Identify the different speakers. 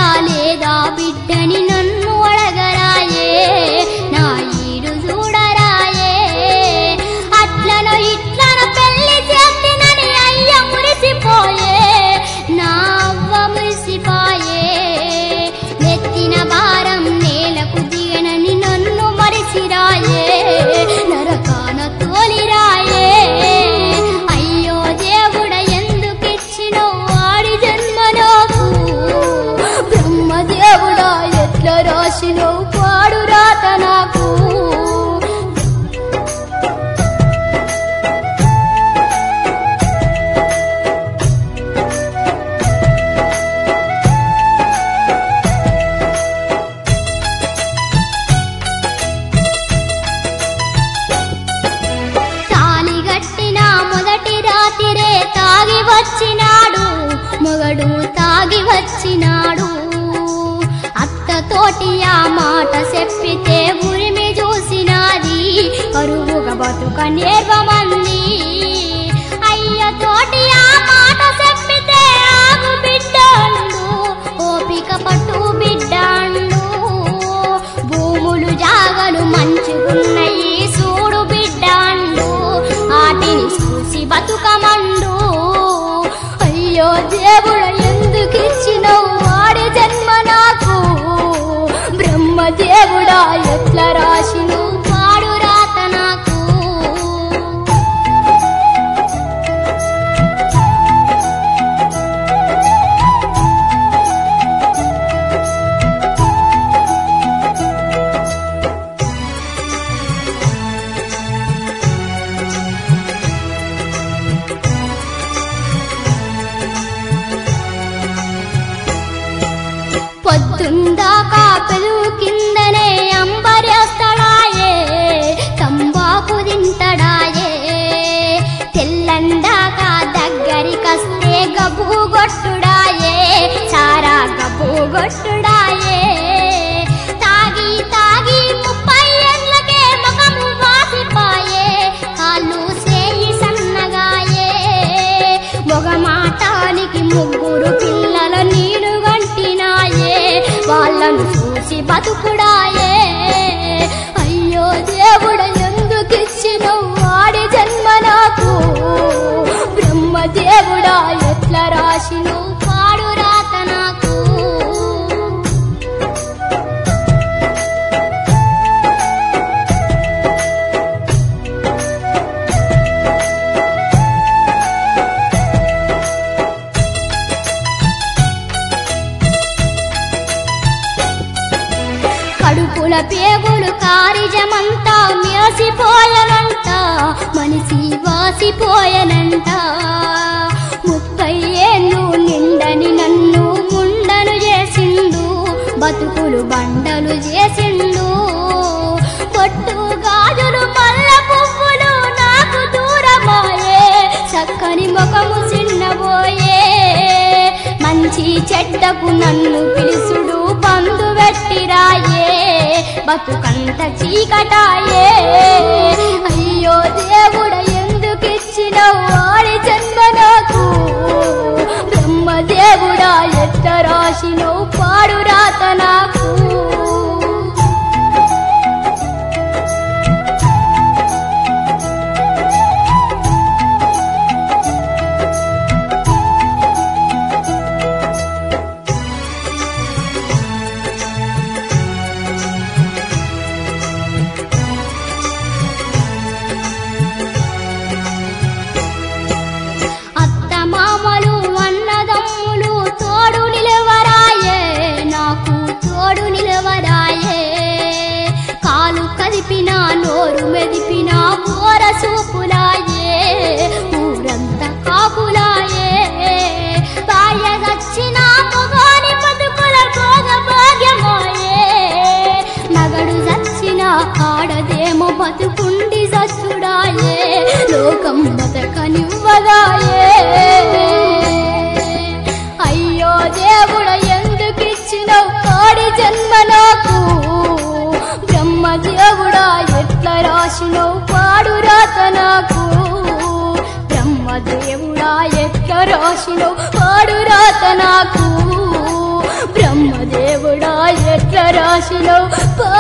Speaker 1: లేదా బిడ్డని నన్ను అడగరాయే నా ఈడు చూడరాయే అట్లను ఇట్లను పెళ్లి చేసినని అయ్య మురిసిపోయే నా అవ్వ మురిసిపోయే నెత్తిన భారం నేలకు దిగనని నన్ను మరిసిరాయే నరకాన తోలిరాయే అయ్యో దేవుడ ఎందుకిచ్చినో వాడి జన్మ నాకు బ్రహ్మదేవుడా ఎట్లా రాసినో పాడు రాత నాకు తాలిగట్టిన మొదటి రాతిరే తాగి వచ్చినాడు మొగడు తాగి వచ్చినాడు అత్తతోటి ఆ మాట చెప్పితే ఉరిమి చూసినాది కరువుగా బతుక నేర్వమంది అయ్యతోటి ఆ మాట చెప్పితే ఆగు బిడ్డండు ఓపిక పట్టు బిడ్డండు భూములు జాగలు మంచుకున్నయి చూడు బిడ్డండు వాటిని చూసి బతుకమండు అయ్యో దేవుడ ఎందుకు ఇచ్చినవు వాడి జన్మ నాకు బ్రహ్మదేవుడా ఎట్లా రాసిను పాడు రాత నాకు పొద్దుందాకా పెరుగు కిందనే అంబరేస్తాడాయే తంబాకు తింటడాయే తెల్లందాక దగ్గరికస్తే గబ్బు గొట్టుడాయే చారా గబ్బు గొట్టుడాయే తాగి తాగి ముప్పై ఏళ్ళకే ముఖము వాసిపాయే కాళ్ళు సేయి సన్నగాయే మొగమాటానికి ముగ్గురు పిల్లల నీరు గంటినాయే వాళ్ళను చూసి బతుకుడాయే అయ్యో దేవుడ ఎందుకిచ్చినవు వాడి జన్మ నాకు బ్రహ్మదేవుడా ఎట్లా రాసిను పాడు రాత నాకు కడుపుల పేగులు కారిజమంతా మేసిపోయనంట మనిషి వాసిపోయనంట ముప్పై ఏళ్ళు నిండని నన్ను ముండను చేసిండు బతుకులు బండలు చేసిండు పొట్టు గాజులు మల్ల పువ్వులు నాకు దూరమాయే చక్కని ముఖము చిన్నబోయే మంచి చెడ్డకు నన్ను పిలుసుడు బంధు పెట్టిరాయే బతుకంత చీకటాయే అయ్యో దేవుడ ఎందుకిచ్చినవు వాడి జన్మ నాకు బ్రహ్మదేవుడా ఎట్ట రాసినవు పాడు రాత నాకు అత్త మామలు అన్నదమ్ములు తోడు నిలవరాయే నాకు తోడు నిలవరాయే కాలు కదిపిన నోరు మెదిపిన బోర సూపులాయే ఊరంతా కాపులాయే భార్య చచ్చిన మొగోని బతుకుల భోగ భాగ్యమాయే మగడు చచ్చిన ఆడదేమో బతుకుండి సచ్చుడాయే లోకం బతకనివ్వదాయే అయ్యో దేవుడ ఎందుకిచ్చినవు కాడి జన్మ నాకు బ్రహ్మదేవుడా ఎట్లా రాసినవు పాడు రాత నాకు బ్రహ్మదేవుడా ఎట్లా రాసినవు పాడు రాత నాకు బ్రహ్మ రాశిలో